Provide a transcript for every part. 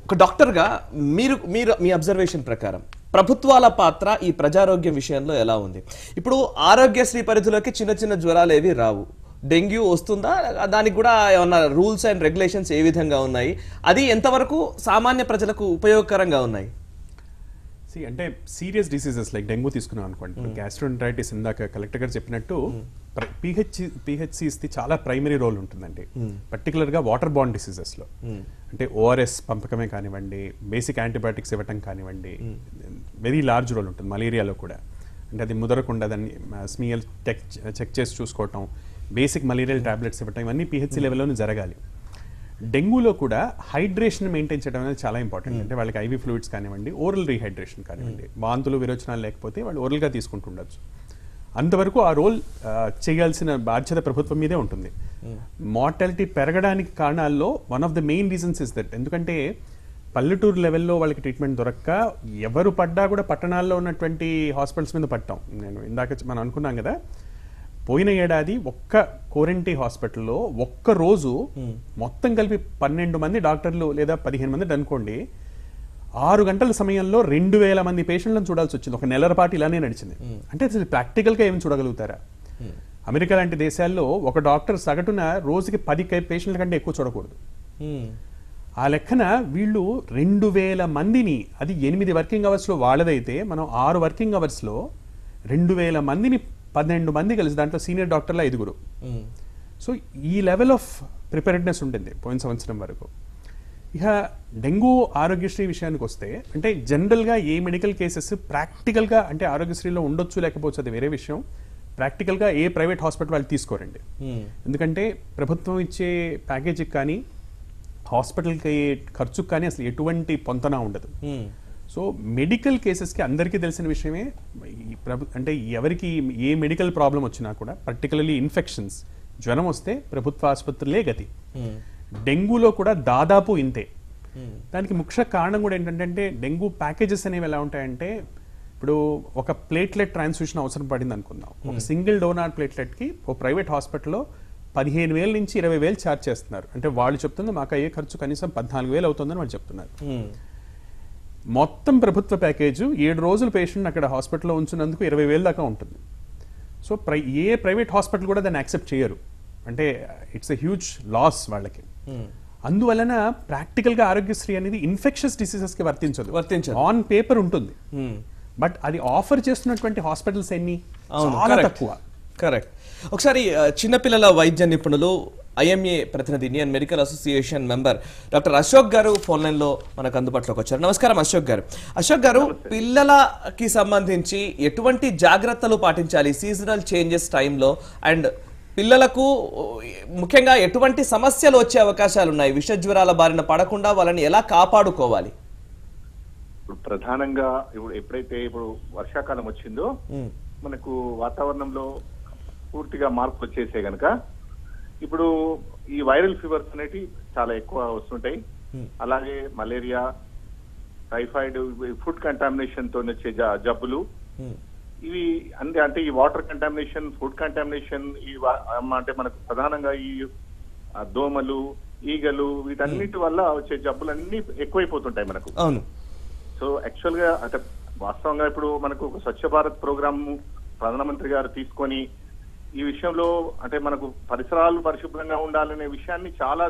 ఒక డాక్టర్గా మీరు మీరు మీ అబ్జర్వేషన్ ప్రకారం ప్రభుత్వాల పాత్ర ఈ ప్రజారోగ్యం విషయంలో ఎలా ఉంది ఇప్పుడు ఆరోగ్యశ్రీ పరిధిలోకి చిన్న చిన్న జ్వరాలు ఏవి రావు డెంగ్యూ వస్తుందా దానికి కూడా ఏమన్నా రూల్స్ అండ్ రెగ్యులేషన్స్ ఏ విధంగా ఉన్నాయి అది ఎంతవరకు సామాన్య ప్రజలకు ఉపయోగకరంగా ఉన్నాయి సి అంటే సీరియస్ డిసీజెస్ లైక్ డెంగ్యూ తీసుకున్నాం అనుకోండి గ్యాస్ట్రోంట్రైటిస్ ఇందాక కలెక్టర్ గారు చెప్పినట్టు పిహెచ్ పిహెచ్సిస్ది చాలా ప్రైమరీ రోల్ ఉంటుందండి పర్టికులర్ గా వాటర్ బాండ్ డిసీజెస్ లో అంటే ఓఆర్ఎస్ పంపకమే కానివ్వండి బేసిక్ యాంటీబయాటిక్స్ ఇవ్వటం కానివ్వండి వెరీ లార్జ్ రోల్ ఉంటుంది మలేరియాలో కూడా అంటే అది ముదరకుండా దాన్ని స్మీఎల్ టెక్ చెక్ చేసి చూసుకోవటం బేసిక్ మలేరియల్ టాబ్లెట్స్ ఇవ్వటం ఇవన్నీ పిహెచ్సి లెవెల్లోనే జరగాలి డెంగ్యూలో కూడా హైడ్రేషన్ మెయింటైన్ చేయడం అనేది చాలా ఇంపార్టెంట్ అంటే వాళ్ళకి ఐవి ఫ్లూయిడ్స్ కానివ్వండి ఓరల్ రీహైడ్రేషన్ కానివ్వండి వాంతులు విరోచనాలు లేకపోతే వాళ్ళు ఓరల్గా తీసుకుంటుండొచ్చు అంతవరకు ఆ రోల్ చేయాల్సిన బాధ్యత ప్రభుత్వం మీదే ఉంటుంది మార్టాలిటీ పెరగడానికి కారణాల్లో one of the main reasons is that ఎందుకంటే పల్లెటూరు లెవెల్లో వాళ్ళకి ట్రీట్మెంట్ దొరక్క ఎవరు పడ్డా కూడా పట్టణాల్లో ఉన్నటువంటి హాస్పిటల్స్ మీద పట్టాం నేను ఇందాక మనం అనుకున్నాం కదా పోయిన ఏడాది ఒక్క కోరెంటీ హాస్పిటల్లో ఒక్క రోజు మొత్తం కలిపి పన్నెండు మంది డాక్టర్లు లేదా పదిహేను మంది అనుకోండి ఆరు గంటల సమయంలో రెండు వేల మంది పేషెంట్లను చూడాల్సి వచ్చింది ఒక నెలల పాటు ఇలానే నడిచింది అంటే అసలు ప్రాక్టికల్గా ఏమి చూడగలుగుతారా అమెరికా లాంటి దేశాల్లో ఒక డాక్టర్ సగటున రోజుకి పది పేషెంట్ల కంటే ఎక్కువ చూడకూడదు ఆ లెక్కన వీళ్ళు రెండు వేల మందిని అది ఎనిమిది వర్కింగ్ అవర్స్లో వాళ్ళదైతే మనం ఆరు వర్కింగ్ అవర్స్లో రెండు వేల మందిని పన్నెండు మంది కలిసి దాంట్లో సీనియర్ డాక్టర్లు ఐదుగురు సో ఈ లెవెల్ ఆఫ్ ప్రిపేర్డ్నెస్ ఉంటుంది పోయిన సంవత్సరం వరకు ఇక డెంగ్యూ ఆరోగ్యశ్రీ విషయానికి వస్తే అంటే జనరల్గా ఏ మెడికల్ కేసెస్ ప్రాక్టికల్గా అంటే ఆరోగ్యశ్రీలో ఉండొచ్చు లేకపోవచ్చు అది వేరే విషయం ప్రాక్టికల్గా ఏ ప్రైవేట్ హాస్పిటల్ వాళ్ళు తీసుకోరండి ఎందుకంటే ప్రభుత్వం ఇచ్చే ప్యాకేజీకి కానీ హాస్పిటల్కి ఖర్చుకు కానీ అసలు ఎటువంటి పొంతన ఉండదు సో మెడికల్ కేసెస్కి అందరికీ తెలిసిన విషయమే ఈ ప్రభు అంటే ఎవరికి ఏ మెడికల్ ప్రాబ్లం వచ్చినా కూడా పర్టికులర్లీ ఇన్ఫెక్షన్స్ జ్వరం వస్తే ప్రభుత్వ ఆసుపత్రులే గతి డెంగ్యూలో కూడా దాదాపు ఇంతే దానికి ముఖ్య కారణం కూడా ఏంటంటే డెంగ్యూ ప్యాకేజెస్ అనేవి ఎలా ఉంటాయంటే ఇప్పుడు ఒక ప్లేట్లెట్ ట్రాన్స్ఫ్యూషన్ అవసరం పడింది అనుకుందాం ఒక సింగిల్ డోనార్ ప్లేట్లెట్కి ఒక ప్రైవేట్ హాస్పిటల్లో పదిహేను వేల నుంచి ఇరవై వేలు ఛార్జ్ చేస్తున్నారు అంటే వాళ్ళు చెప్తుంది మాకు అయ్యే ఖర్చు కనీసం పద్నాలుగు వేలు అవుతుందని వాళ్ళు చెప్తున్నారు మొత్తం ప్రభుత్వ ప్యాకేజ్ ఏడు రోజులు పేషెంట్ అక్కడ హాస్పిటల్లో ఉంచినందుకు ఇరవై వేలు దాకా ఉంటుంది సో ప్రై ఏ ప్రైవేట్ హాస్పిటల్ కూడా దాన్ని యాక్సెప్ట్ చేయరు అంటే ఇట్స్ ఎ హ్యూజ్ లాస్ వాళ్ళకి అందువలన ప్రాక్టికల్ గా ఆరోగ్యశ్రీ అనేది ఇన్ఫెక్షస్ డిసీజెస్ కి వర్తించదు వర్తించదు. ఆన్ పేపర్ ఉంటుంది బట్ అది ఆఫర్ చేస్తున్నటువంటి హాస్పిటల్స్ ఎన్ని అవును చాలా correct. తక్కువ కరెక్ట్ ఒకసారి ఆ, చిన్నపిల్లల వైద్య నిపుణులు ఐఎంఏ ప్రతినిధి Indian Medical Association member doctor Ashok garu phone line లో మనకు అందుబాటులోకి వచ్చారు నమస్కారం అశోక్ గారు అశోక్ గారు పిల్లలకి సంబంధించి ఎటువంటి జాగ్రత్తలు పాటించాలి సీజనల్ చేంజెస్ టైంలో అండ్ పిల్లలకు ముఖ్యంగా ఎటువంటి సమస్యలు వచ్చే అవకాశాలు ఉన్నాయి విష జ్వరాల బారిన పడకుండా వాళ్ళని ఎలా కాపాడుకోవాలి ఇప్పుడు ప్రధానంగా ఇప్పుడు ఎప్పుడైతే ఇప్పుడు వర్షాకాలం వచ్చిందో మనకు వాతావరణంలో పూర్తిగా మార్పులు వచ్చేసే గనక ఇప్పుడు ఈ వైరల్ ఫీవర్స్ అనేటివి చాలా ఎక్కువ వస్తుంటాయి అలాగే మలేరియా టైఫాయిడ్ ఫుడ్ కంటామినేషన్ తో వచ్చే జ- జబ్బులు ఇవి అంటే అంటే ఈ వాటర్ కంటామినేషన్ ఫుడ్ కంటామినేషన్ ఈ వా- అంటే మనకు ప్రధానంగా ఈ ఆ, దోమలు ఈగలు వీటన్నిటి వల్ల వచ్చే జబ్బులన్నీ ఎక్కువైపోతుంటాయి మనకు అవును సో యాక్చువల్ గా అంటే వాస్తవంగా ఇప్పుడు మనకు ఒక స్వచ్ఛ భారత్ ప్రోగ్రామ్ ప్రధానమంత్రి గారు తీసుకొని ఈ విషయంలో అంటే మనకు పరిసరాలు పరిశుభ్రంగా ఉండాలనే విషయాన్ని చాలా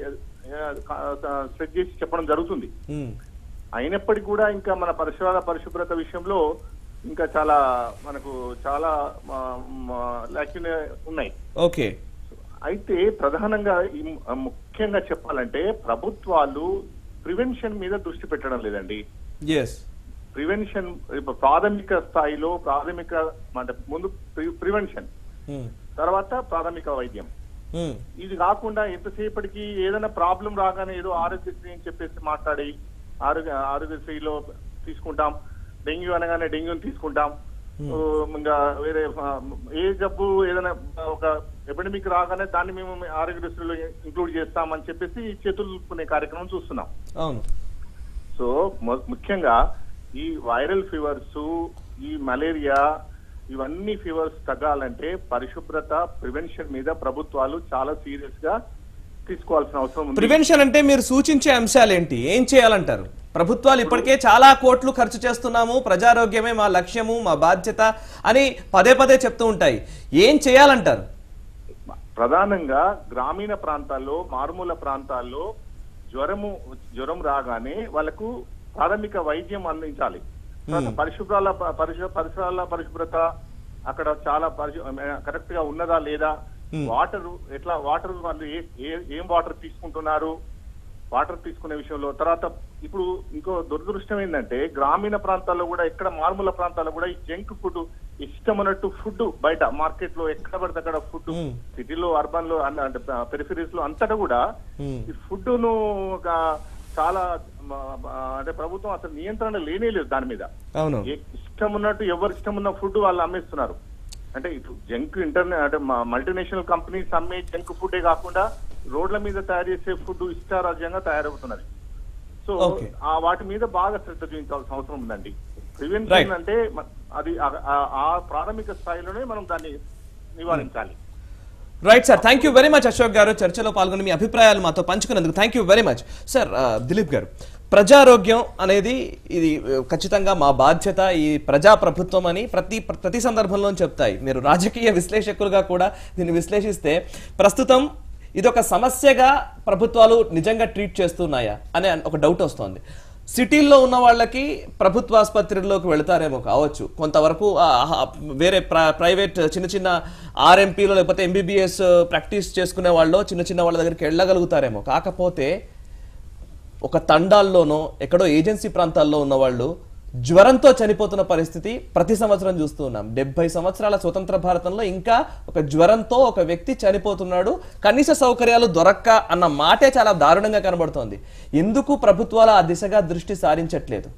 స్ట్రెచ్ చేసి చెప్పడం జరుగుతుంది ఉమ్, అయినప్పటికీ కూడా ఇంకా మన పరిసరాల పరిశుభ్రత విషయంలో ఇంకా చాలా మనకు చాలా లాక్యునే ఉన్నాయి ఓకే అయితే ప్రధానంగా ఈ ము- ముఖ్యంగా చెప్పాలంటే ప్రభుత్వాలు ప్రివెన్షన్ మీద దృష్టి పెట్టడం లేదండి ఎస్ ప్రివెన్షన్ ఇప్పుడు ప్రాథమిక స్థాయిలో ప్రాథమిక అంటే ముందు ప్రివెన్షన్ తర్వాత ప్రాథమిక వైద్యం ఇది కాకుండా ఎంతసేపటికి ఏదైనా ప్రాబ్లం రాగానే ఏదో ఆరోగ్యశ్రీ అని చెప్పేసి మాట్లాడి ఆరోగ్య ఆరోగ్యశ్రీలో తీసుకుంటాం డెంగ్యూ అనగానే డెంగ్యూని తీసుకుంటాం ఓ, ఇంకా వేరే ఆ, ఏ జబ్బు ఏదైనా ఒక ఎపిడమిక్ రాగానే దాన్ని మేము ఆరోగ్యశ్రీలో ఇంక్లూడ్ చేస్తామని చెప్పేసి చేతులు దులుపుకునే కార్యక్రమం చూస్తున్నాం అవును సో ము- ముఖ్యంగా ఈ వైరల్ ఫీవర్స్ ఈ మలేరియా ఇవన్నీ ఫీవర్స్ తగ్గాలంటే పరిశుభ్రత ప్రివెన్షన్ మీద ప్రభుత్వాలు చాలా సీరియస్ గా తీసుకోవాల్సిన అవసరం ఉంది ప్రివెన్షన్ అంటే మీరు సూచించే అంశాలు ఏంటి ఏం చేయాలంటారు ప్రభుత్వాలు ఇప్పటికే చాలా కోట్లు ఖర్చు చేస్తున్నాము ప్రజారోగ్యమే మా లక్ష్యము మా బాధ్యత అని పదే పదే చెప్తూ ఉంటాయి ఏం చేయాలంటారు ప్రధానంగా గ్రామీణ ప్రాంతాల్లో మారుమూల ప్రాంతాల్లో జ్వరము జ్వరం రాగానే వాళ్ళకు ప్రాథమిక వైద్యం అందించాలి తర్వాత పరిశుభ్రాల పరిశు పరిసరాల పరిశుభ్రత అక్కడ చాలా కరెక్ట్ గా ఉన్నదా లేదా వాటర్ ఎట్లా వాటర్ వాళ్ళు ఏ- ఏ- ఏం వాటర్ తీసుకుంటున్నారు వాటర్ తీసుకునే విషయంలో తర్వాత ఇప్పుడు ఇంకో దురదృష్టం ఏంటంటే గ్రామీణ ప్రాంతాల్లో కూడా ఎక్కడ మారుమూల ప్రాంతాల్లో కూడా ఈ జంక్ ఫుడ్ ఇష్టమైనట్టు ఫుడ్ బయట మార్కెట్ లో ఎక్కడ పడితే అక్కడ ఫుడ్ సిటీలో అర్బన్ లో అన్న- అంటే పెరిఫరీస్ లో అంతటా కూడా ఈ ఫుడ్ ను ఒక చాలా మ- మ- అంటే ప్రభుత్వం అసలు నియంత్రణ లేనే లేదు దాని మీద అవును ఏ- ఇష్టం ఉన్నట్టు ఎవరు ఇష్టం ఉన్న ఫుడ్ వాళ్ళు అమ్మేస్తున్నారు అంటే ఇటు జంక్ ఇంటర్నెట్ అంటే మల్టీనేషనల్ కంపెనీస్ అమ్మే జంక్ ఫుడే కాకుండా రోడ్ల మీద తయారు చేసే ఫుడ్ ఇష్టారాజ్యంగా తయారవుతున్నది సో Okay. ఆ వాటి మీద బాగా శ్రద్ధ చూపించాల్సిన అవసరం ఉందండి Right. ప్రివెన్షన్ అంటే మ- అది ఆ- ఆ- ఆ ప్రాథమిక స్థాయిలోనే మనం దాన్ని నివారించాలి right sir thank you very much Ashok garu చర్చలో పాల్గొని మీ అభిప్రాయాలు మాతో పంచుకున్నందుకు thank you very much sir Dilip garu ప్రజారోగ్యం అనేది ఇది ఆ, ఖచ్చితంగా మా బాధ్యత ఈ ప్రజా ప్రభుత్వం అని ప్రతి ప్రతి సందర్భంలో చెప్తాయి మీరు రాజకీయ విశ్లేషకులుగా కూడా దీన్ని విశ్లేషిస్తే ప్రస్తుతం ఇది ఒక సమస్యగా ప్రభుత్వాలు నిజంగా ట్రీట్ చేస్తున్నాయా అనే ఒక డౌట్ వస్తోంది సిటీల్లో ఉన్న వాళ్ళకి ప్రభుత్వ ఆసుపత్రుల్లోకి వెళతారేమో కావచ్చు కొంతవరకు ఆ, ఆ, వేరే ప్ర- ప్రైవేట్ చిన్న చిన్న ఆర్ఎంపీలో లేకపోతే ఎంబీబీఎస్ ప్రాక్టీస్ చేసుకునే వాళ్ళు చిన్న చిన్న వాళ్ళ దగ్గరికి వెళ్ళగలుగుతారేమో కాకపోతే ఒక తండాల్లోనో ఎక్కడో ఏజెన్సీ ప్రాంతాల్లో ఉన్న వాళ్ళు జ్వరంతో చనిపోతున్న పరిస్థితి ప్రతి సంవత్సరం చూస్తూ ఉన్నాం డెబ్బై సంవత్సరాల స్వతంత్ర భారతంలో ఇంకా ఒక జ్వరంతో ఒక వ్యక్తి చనిపోతున్నాడు కనీస సౌకర్యాలు దొరక్క అన్న మాటే చాలా దారుణంగా కనబడుతోంది ఎందుకు ప్రభుత్వాలు ఆ దిశగా దృష్టి సారించట్లేదు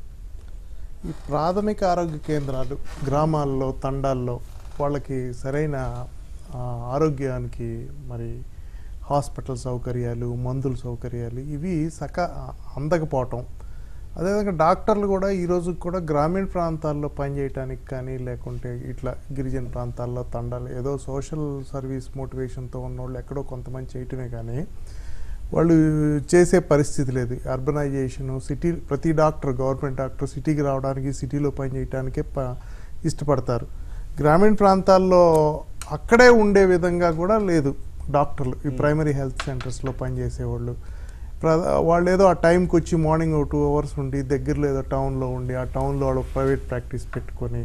ఈ ప్రాథమిక ఆరోగ్య కేంద్రాలు గ్రామాల్లో తండాల్లో వాళ్ళకి సరైన ఆ, ఆరోగ్యానికి మరి హాస్పిటల్ సౌకర్యాలు మందుల సౌకర్యాలు ఇవి సక అందకపోవటం అదేవిధంగా డాక్టర్లు కూడా ఈ రోజు కూడా గ్రామీణ ప్రాంతాల్లో పనిచేయటానికి కానీ లేకుంటే ఇట్లా గిరిజన ప్రాంతాల్లో తండాలు ఏదో సోషల్ సర్వీస్ మోటివేషన్తో ఉన్నోళ్ళు ఎక్కడో కొంతమంది చేయటమే కానీ వాళ్ళు చేసే పరిస్థితి లేదు అర్బనైజేషన్ సిటీ ప్రతి డాక్టర్ గవర్నమెంట్ డాక్టర్ సిటీకి రావడానికి సిటీలో పనిచేయటానికే ప ఇష్టపడతారు గ్రామీణ ప్రాంతాల్లో అక్కడే ఉండే విధంగా కూడా లేదు డాక్టర్లు ఈ ప్రైమరీ హెల్త్ సెంటర్స్లో పనిచేసేవాళ్ళు ప్ర వాళ్ళు ఏదో ఆ టైంకి వచ్చి మార్నింగ్ ఒక టూ అవర్స్ ఉండి దగ్గరలో ఏదో టౌన్లో ఉండి ఆ టౌన్లో వాళ్ళు ప్రైవేట్ ప్రాక్టీస్ పెట్టుకొని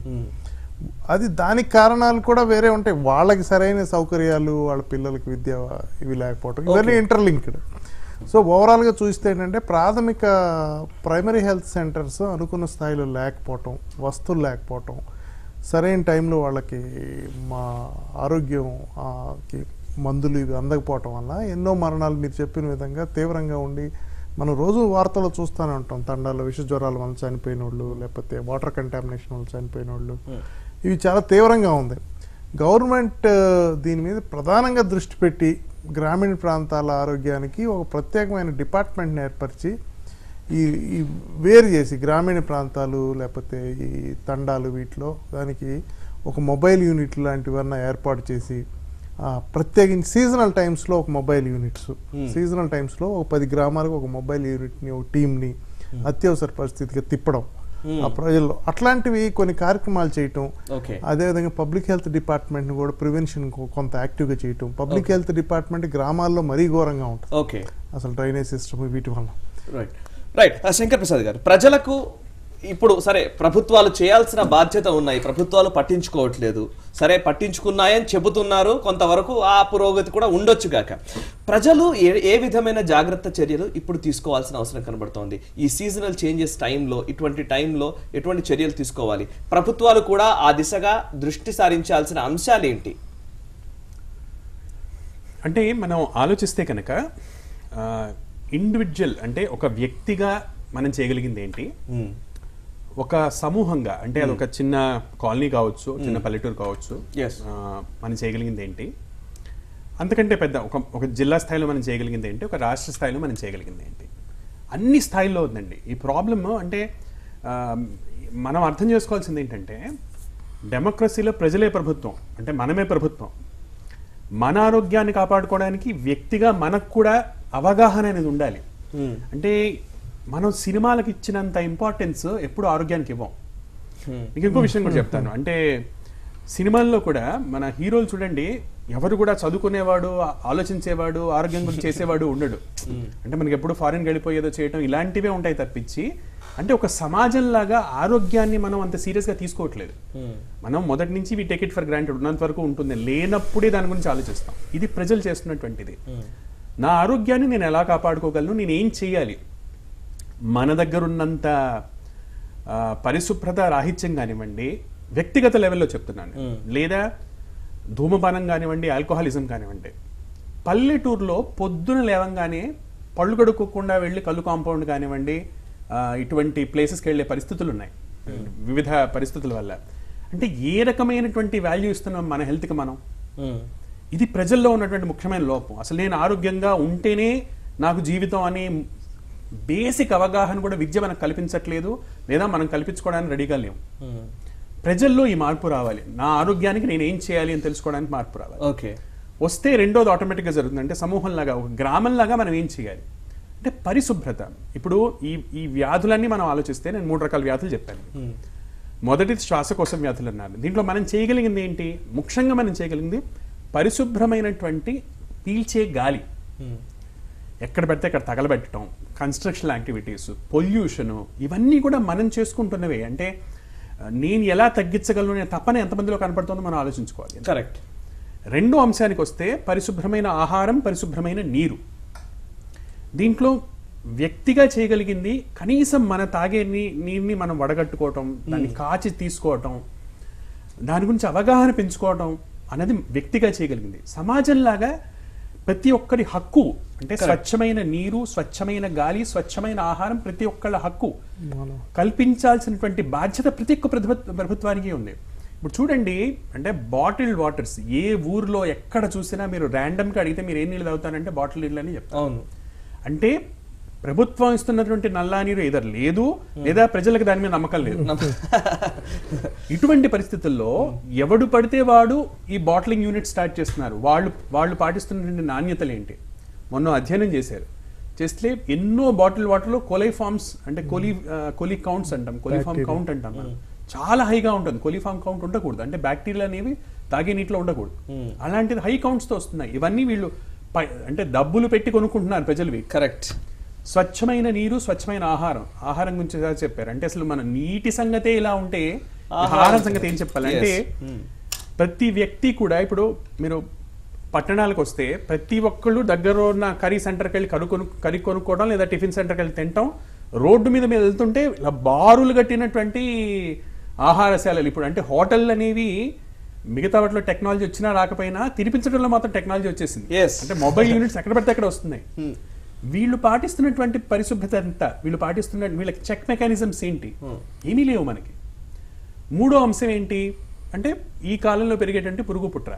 అది దానికి కారణాలు కూడా వేరే ఉంటాయి వాళ్ళకి సరైన సౌకర్యాలు వాళ్ళ పిల్లలకి విద్య ఇవి లేకపోవటం ఇవన్నీ ఇంటర్లింక్డ్ సో ఓవరాల్గా చూస్తే ఏంటంటే ప్రాథమిక ప్రైమరీ హెల్త్ సెంటర్స్ అనుకున్న స్థాయిలో లేకపోవటం వస్తువులు లేకపోవటం సరైన టైంలో వాళ్ళకి మా ఆరోగ్యం ఆ, కి మందులు ఇవి అందకపోవటం వల్ల ఎన్నో మరణాలు మీరు చెప్పిన విధంగా తీవ్రంగా ఉండి మనం రోజు వార్తల్లో చూస్తూనే ఉంటాం తండాల్లో విష జ్వరాల వల్ల చనిపోయిన వాళ్ళు లేకపోతే వాటర్ కంటామినేషన్ వల్ల చనిపోయిన వాళ్ళు ఇవి చాలా తీవ్రంగా ఉంది గవర్నమెంట్ ఆ, దీని మీద ప్రధానంగా దృష్టి పెట్టి గ్రామీణ ప్రాంతాల ఆరోగ్యానికి ఒక ప్రత్యేకమైన డిపార్ట్మెంట్ని ఏర్పరిచి ఈ ఈ వేరు చేసి గ్రామీణ ప్రాంతాలు లేకపోతే ఈ తండాలు వీటిలో దానికి ఒక మొబైల్ యూనిట్ లాంటివన్నా ఏర్పాటు చేసి ఆ, ప్రత్యేకించి సీజనల్ టైమ్స్లో ఒక మొబైల్ యూనిట్స్ సీజనల్ టైమ్స్లో ఒక పది గ్రామాలకు ఒక మొబైల్ యూనిట్ని ఒక టీంని అత్యవసర పరిస్థితిగా తిప్పడం ఆ ప్రజల్లో అట్లాంటివి కొన్ని కార్యక్రమాలు చేయటం ఓకే అదేవిధంగా పబ్లిక్ హెల్త్ డిపార్ట్మెంట్ కూడా ప్రివెన్షన్ కొంత యాక్టివ్గా చేయటం పబ్లిక్ హెల్త్ డిపార్ట్మెంట్ గ్రామాల్లో మరీ ఘోరంగా ఉంటుంది ఓకే అసలు డ్రైనేజ్ సిస్టమ్ వీటి వల్ల రైట్ రైట్ ఆ, శంకర్ ప్రసాద్ గారు ప్రజలకు ఇప్పుడు సరే ప్రభుత్వాలు చేయాల్సిన బాధ్యత ఉన్నాయి ప్రభుత్వాలు పట్టించుకోవట్లేదు సరే పట్టించుకున్నాయని చెబుతున్నారు కొంతవరకు ఆ పురోగతి కూడా ఉండొచ్చు గాక ప్రజలు ఏ ఏ విధమైన జాగ్రత్త చర్యలు ఇప్పుడు తీసుకోవాల్సిన అవసరం కనబడుతోంది ఈ సీజనల్ చేంజెస్ టైంలో ఇటువంటి టైంలో ఎటువంటి చర్యలు తీసుకోవాలి ప్రభుత్వాలు కూడా ఆ దిశగా దృష్టి సారించాల్సిన అంశాలు ఏంటి అంటే మనం ఆలోచిస్తే కనుక ఇండివిజువల్ అంటే ఒక వ్యక్తిగా మనం చేయగలిగింది ఏంటి ఒక సమూహంగా అంటే అది ఒక చిన్న కాలనీ కావచ్చు చిన్న పల్లెటూరు కావచ్చు Yes. ఆ, మనం చేయగలిగింది ఏంటి అంతకంటే పెద్ద ఒక ఒక జిల్లా స్థాయిలో మనం చేయగలిగింది ఏంటి ఒక రాష్ట్ర స్థాయిలో మనం చేయగలిగింది ఏంటి అన్ని స్థాయిల్లో ఉందండి ఈ ప్రాబ్లమ్ అంటే ఆ, మనం అర్థం చేసుకోవాల్సింది ఏంటంటే డెమోక్రసీలో ప్రజలే ప్రభుత్వం అంటే మనమే ప్రభుత్వం మన ఆరోగ్యాన్ని కాపాడుకోవడానికి వ్యక్తిగా మనకు కూడా అవగాహన అనేది ఉండాలి Hmm. అంటే మనం సినిమాలకు ఇచ్చినంత ఇంపార్టెన్స్ ఎప్పుడు ఆరోగ్యానికి ఇవ్వం Hmm. మీకు ఇంకో విషయం కూడా చెప్తాను అంటే సినిమాల్లో కూడా మన హీరోలు చూడండి ఎవరు కూడా చదువుకునేవాడు ఆ- ఆలోచించేవాడు ఆరోగ్యం గురించి చేసేవాడు ఉండడు అంటే మనకి ఎప్పుడు ఫారిన్ వెళ్ళిపోయేదో చేయటం ఇలాంటివే ఉంటాయి తప్పించి అంటే ఒక సమాజంలాగా ఆరోగ్యాన్ని మనం అంత సీరియస్ గా తీసుకోవట్లేదు Hmm. మనం మొదటి నుంచి we take it for granted ఉన్నంత వరకు ఉంటుంది లేనప్పుడే దాని గురించి ఆలోచిస్తాం ఇది ప్రజలు చేస్తున్నటువంటిది నా ఆరోగ్యాన్ని నేను ఎలా కాపాడుకోగలను నేను ఏం చేయాలి మన దగ్గర ఉన్నంత ఆ, పరిశుభ్రత రాహిత్యం కానివ్వండి వ్యక్తిగత లెవెల్లో చెప్తున్నాను లేదా ధూమపానం కానివ్వండి ఆల్కహాలిజం కానివ్వండి పల్లెటూరులో పొద్దున లేవంగానే పళ్ళు కడుక్కోకుండా వెళ్ళి కళ్ళు కాంపౌండ్ కానివ్వండి ఆ, ఇటువంటి ప్లేసెస్కి వెళ్ళే పరిస్థితులు ఉన్నాయి వివిధ పరిస్థితుల వల్ల అంటే ఏ రకమైనటువంటి వాల్యూ ఇస్తున్నాం మన హెల్త్కి మనం Hmm. ఇది ప్రజల్లో ఉన్నటువంటి ముఖ్యమైన లోపం అసలు నేను ఆరోగ్యంగా ఉంటేనే నాకు జీవితం అనే బేసిక్ అవగాహన కూడా విద్య మనకు కల్పించట్లేదు లేదా మనం కల్పించుకోవడానికి రెడీగా లేము Hmm. ప్రజల్లో ఈ మార్పు రావాలి నా ఆరోగ్యానికి నేను ఏం చేయాలి అని తెలుసుకోవడానికి మార్పు రావాలి ఓకే వస్తే రెండోది ఆటోమేటిక్గా జరుగుతుంది అంటే సమూహంలాగా ఒక గ్రామంలాగా మనం ఏం చేయాలి అంటే పరిశుభ్రత ఇప్పుడు ఈ ఈ వ్యాధులన్నీ మనం ఆలోచిస్తే నేను మూడు రకాల వ్యాధులు చెప్పాను మొదటిది శ్వాసకోశ వ్యాధులు అన్నారు దీంట్లో మనం చేయగలిగింది ఏంటి ముఖ్యంగా మనం చేయగలిగింది పరిశుభ్రమైనటువంటి పీల్చే గాలి ఎక్కడ పడితే అక్కడ తగలబెట్టడం కన్స్ట్రక్షన్ యాక్టివిటీస్ పొల్యూషన్ ఇవన్నీ కూడా మనం చేసుకుంటున్నవే అంటే ఆ, నేను ఎలా తగ్గించగలను అనే తప్పన ఎంతమందిలో కనపడుతుందో మనం ఆలోచించుకోవాలి కరెక్ట్ రెండో అంశానికి వస్తే పరిశుభ్రమైన ఆహారం పరిశుభ్రమైన నీరు దీంట్లో వ్యక్తిగా చేయగలిగింది కనీసం మన తాగే నీ నీరుని మనం వడగట్టుకోవటం దాన్ని కాచి తీసుకోవటం దాని గురించి అవగాహన పెంచుకోవటం అనేది వ్యక్తిగా చేయగలిగింది సమాజంలాగా ప్రతి ఒక్కరి హక్కు అంటే స్వచ్ఛమైన నీరు స్వచ్ఛమైన గాలి స్వచ్ఛమైన ఆహారం ప్రతి ఒక్కళ్ళ హక్కు మనం కల్పించాల్సినటువంటి బాధ్యత ప్రతి ఒక్క ప్రభుత్వ ప్రభుత్వానికి ఉంది ఇప్పుడు చూడండి అంటే బాటిల్డ్ వాటర్స్ ఏ ఊర్లో ఎక్కడ చూసినా మీరు ర్యాండమ్గా అడిగితే మీరు ఏ నీళ్ళు తాగుతారంటే బాటిల్ నీళ్ళు అని చెప్తారు అవును అంటే ప్రభుత్వం ఇస్తున్నటువంటి నల్లా నీరు ఏదర్ లేదు లేదా ప్రజలకు దాని మీద నమ్మకం లేదు ఇటువంటి పరిస్థితుల్లో ఎవడు పడితే వాడు ఈ బాటిలింగ్ యూనిట్ స్టార్ట్ చేస్తున్నారు వాళ్ళు వాళ్ళు పాటిస్తున్నటువంటి నాణ్యతలు ఏంటి మొన్న అధ్యయనం చేశారు చేస్తే ఎన్నో బాటిల్ వాటర్లో కొలైఫార్మ్స్ అంటే కొలి కొలి కౌంట్స్ అంటాం కొలిఫామ్ Bacteria. కౌంట్ అంటాం మనం. చాలా హైగా ఉంటుంది కొలిఫామ్ కౌంట్ ఉండకూడదు అంటే బ్యాక్టీరియా అనేవి తాగే నీటిలో ఉండకూడదు అలాంటిది హై కౌంట్స్ తో వస్తున్నాయి ఇవన్నీ వీళ్ళు పై- అంటే డబ్బులు పెట్టి కొనుక్కుంటున్నారు ప్రజలు ఇవి. కరెక్ట్ స్వచ్ఛమైన నీరు స్వచ్ఛమైన ఆహారం ఆహారం గురించి ఎలా చెప్పారు అంటే అసలు మన నీటి సంగతే ఇలా ఉంటే ఆహారం సంగతి ఏం చెప్పాలి అంటే Yes. ప్రతి వ్యక్తి కూడా ఇప్పుడు మీరు పట్టణాలకు వస్తే ప్రతి ఒక్కళ్ళు దగ్గర ఉన్న కర్రీ సెంటర్కి వెళ్ళి కరు కొను కర్రీ కొనుక్కోవడం లేదా టిఫిన్ సెంటర్కి వెళ్ళి తింటాం రోడ్డు మీద మీద వెళ్తుంటే ఇలా బారులు కట్టినటువంటి ఆహారశాలలు ఇప్పుడు అంటే హోటల్ అనేవి మిగతా వాటిలో టెక్నాలజీ వచ్చినా రాకపోయినా తినిపించడంలో మాత్రం టెక్నాలజీ వచ్చేసింది Yes. అంటే మొబైల్ యూనిట్స్ ఎక్కడ పడితే అక్కడ వస్తున్నాయి వీళ్ళు పాటిస్తున్నటువంటి పరిశుభ్రత ఎంత వీళ్ళు పాటిస్తున్న వీళ్ళకి చెక్ మెకానిజమ్స్ ఏంటి ఏమీ లేవు మనకి మూడో అంశం ఏంటి అంటే ఈ కాలంలో పెరిగేటువంటి పురుగు పుట్ర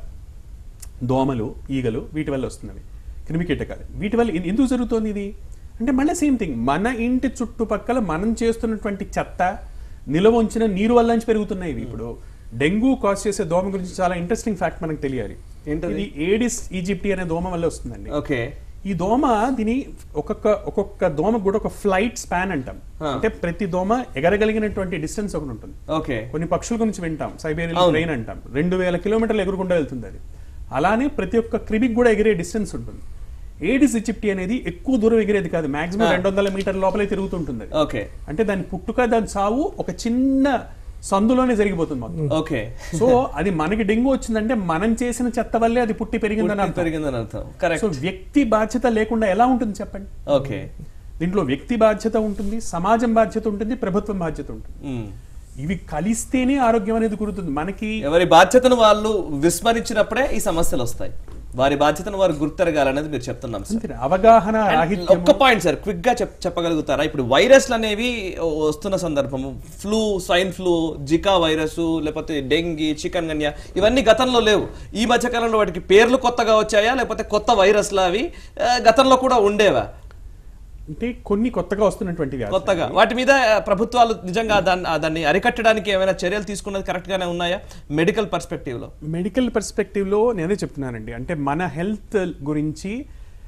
దోమలు ఈగలు వీటి వల్ల వస్తున్నవి క్రిమికీటకాలు వీటి వల్ల ఎన్- ఎందుకు జరుగుతోంది ఇది అంటే మళ్ళీ సేమ్ థింగ్ మన ఇంటి చుట్టుపక్కల మనం చేస్తున్నటువంటి చెత్త నిల్వ ఉంచిన నీరు వల్ల నుంచి పెరుగుతున్నాయి ఇవి ఇప్పుడు డెంగ్యూ కాజ్ చేసే దోమ గురించి చాలా ఇంట్రెస్టింగ్ ఫ్యాక్ట్ మనకు తెలియాలి ఏంటది? ఇది ఏడిస్ ఈజిప్టి అనే దోమ వల్ల వస్తుందండి ఓకే ఈ దోమ దీని ఒక్కొక్క ఒక్కొక్క దోమ కూడా ఒక ఫ్లైట్ స్పాన్ అంటాం ఆ. అంటే ప్రతి దోమ ఎగరగలిగినటువంటి డిస్టెన్స్ ఒకటి ఉంటుంది ఓకే కొన్ని పక్షుల గురించి వింటాం సైబేరియన్ అవును. ట్రైన్ అంటాం రెండు వేల కిలోమీటర్లు ఎగురుకుండా వెళ్తుంది అది అలానే ప్రతి ఒక్క క్రిమికి కూడా ఎగిరే డిస్టెన్స్ ఉంటుంది ఏడిస్ ఇజిప్టి అనేది ఎక్కువ దూరం ఎగిరేది కాదు మాక్సిమం ఆ. రెండు వందల మీటర్ లోపలే తిరుగుతుంటుంది అది. ఓకే అంటే దాని పుట్టుక దాని సావు ఒక చిన్న సందులోనే జరిగిపోతుంది మొత్తం ఓకే సో అది మనకి డెంగ్యూ వచ్చిందంటే మనం చేసిన చెత్త వల్లే అది పుట్టి పెరిగిందని పుట్టి అర్థం. పెరిగిందని అర్థం సో కరెక్ట్ వ్యక్తి బాధ్యత లేకుండా ఎలా ఉంటుంది చెప్పండి ఓకే దీంట్లో వ్యక్తి బాధ్యత ఉంటుంది సమాజం బాధ్యత ఉంటుంది ప్రభుత్వం బాధ్యత ఉంటుంది మ్మ్. ఇవి కలిస్తేనే ఆరోగ్యం అనేది కుదురుతుంది మనకి ఎవరి బాధ్యతను వాళ్ళు విస్మరించినప్పుడే ఈ సమస్యలు వస్తాయి వారి బాధ్యతను వారు గుర్తెరగాలనేది మీరు చెప్తున్నాం సార్ అంతే, అవగాహన And రాహిత్యం ఒక్క పాయింట్ సార్ క్విక్ గా చెప్ చెప్పగలుగుతారా ఇప్పుడు వైరస్లు అనేవి వస్తున్న సందర్భము flu swine flu Zika virus లేకపోతే డెంగీ చికెన్ గన్యా ఇవన్నీ గతంలో లేవు ఈ మధ్య కాలంలో వాటికి పేర్లు కొత్తగా వచ్చాయా లేకపోతే కొత్త వైరస్లు అవి ఆ, గతంలో కూడా ఉండేవా అంటే కొన్ని కొత్తగా వస్తున్నటువంటి వ్యాధులు. కొత్తగా వాటి మీద ఆ, ప్రభుత్వాలు నిజంగా దాన్ని ఆ, దాన్ని అరికట్టడానికి ఏమైనా చర్యలు తీసుకున్నది కరెక్ట్ గానే ఉన్నాయా మెడికల్ పర్స్పెక్టివ్ లో మెడికల్ పర్స్పెక్టివ్ లో నేనే చెప్తున్నానండి అంటే మన హెల్త్ గురించి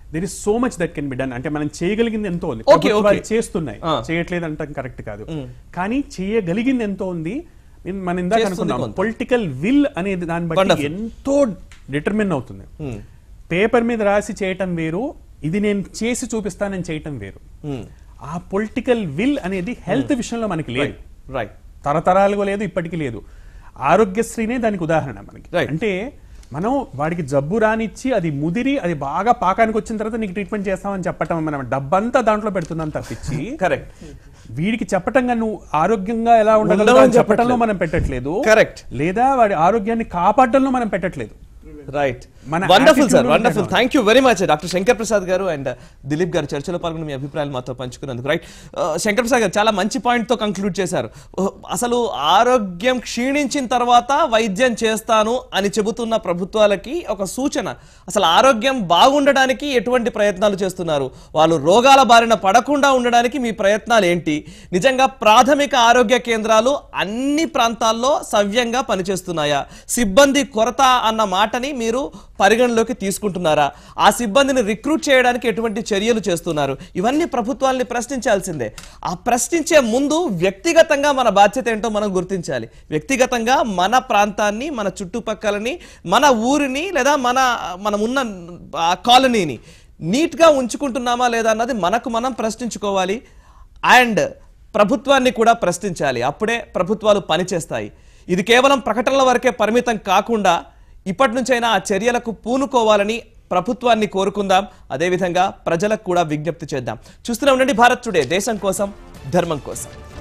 there is so much that can be done అంటే మనం చేయగలిగింది ఎంతో ఉంది Okay, ప్రభుత్వాలు okay. చేస్తున్నాయి ఆ. చేయట్లేదు అంటాం కరెక్ట్ కాదు కానీ చేయగలిగింది ఎంతో ఉంది ఇన్- మనం ఇందాక చేస్తుంది అనుకున్నాం కొంత. పొలిటికల్ విల్ అనేది దాన్ని బట్టి Wonderful. ఎంతో డిటర్మిన్ అవుతుంది పేపర్ మీద రాసి చేయటం వేరు ఇది నేను చేసి చూపిస్తానని చేయటం వేరు ఆ పొలిటికల్ విల్ అనేది హెల్త్ విషయంలో మనకి లేదు రైట్ తరతరాలుగా లేదు ఇప్పటికీ లేదు ఆరోగ్యశ్రీనే దానికి ఉదాహరణ మనకి Right. అంటే మనం వాడికి జబ్బు రానిచ్చి అది ముదిరి అది బాగా పాకానికి వచ్చిన తర్వాత నీకు ట్రీట్మెంట్ చేస్తామని చెప్పటం మనం డబ్బంతా దాంట్లో పెడుతున్నాం తప్పించి కరెక్ట్ వీడికి చెప్పటంగా నువ్వు ఆరోగ్యంగా ఎలా ఉండగలవు ఉండవని అని చెప్పటంలో చెప్పట్లేదు. మనం పెట్టట్లేదు Correct. లేదా వాడి ఆరోగ్యాన్ని కాపాడటంలో మనం పెట్టట్లేదు రైట్ మన వండర్ఫుల్ attitude సార్ లో వండర్ఫుల్ తేడా thank you very much doctor Shankar Prasad garu and Dilip గారు చర్చలో పాల్గొని మీ అభిప్రాయాలు మాతో పంచుకున్నందుకు రైట్ శంకర్ ప్రసాద్ గారు చాలా మంచి పాయింట్ తో కంక్లూడ్ చేశారు Uh, అసలు ఆరోగ్యం క్షీణించిన తర్వాత వైద్యం చేస్తాను అని చెబుతున్న ప్రభుత్వాలకి ఒక సూచన అసలు ఆరోగ్యం బాగుండడానికి ఎటువంటి ప్రయత్నాలు చేస్తున్నారు వాళ్ళు రోగాల బారిన పడకుండా ఉండడానికి మీ ప్రయత్నాలు ఏంటి నిజంగా ప్రాథమిక ఆరోగ్య కేంద్రాలు అన్ని ప్రాంతాల్లో సవ్యంగా పనిచేస్తున్నాయా సిబ్బంది కొరత అన్న మాటని మీరు పరిగణలోకి తీసుకుంటున్నారా ఆ సిబ్బందిని రిక్రూట్ చేయడానికి ఎటువంటి చర్యలు చేస్తున్నారు ఇవన్నీ ప్రభుత్వాల్ని ప్రశ్నించాల్సిందే ఆ ప్రశ్నించే ముందు వ్యక్తిగతంగా మన బాధ్యత ఏంటో మనం గుర్తించాలి వ్యక్తిగతంగా మన ప్రాంతాన్ని మన చుట్టుపక్కలని మన ఊరిని లేదా మన మనం ఉన్న ఆ కాలనీని నీట్గా ఉంచుకుంటున్నామా లేదా అన్నది మనకు మనం ప్రశ్నించుకోవాలి అండ్ ప్రభుత్వాన్ని కూడా ప్రశ్నించాలి అప్పుడే ప్రభుత్వాలు పనిచేస్తాయి ఇది కేవలం ప్రకటనల వరకే పరిమితం కాకుండా ఇప్పటి నుంచైనా ఆ చర్యలకు పూనుకోవాలని ప్రభుత్వాన్ని కోరుకుందాం అదేవిధంగా ప్రజలకు కూడా విజ్ఞప్తి చేద్దాం చూస్తూనే ఉండండి భారత్ టుడే దేశం కోసం ధర్మం కోసం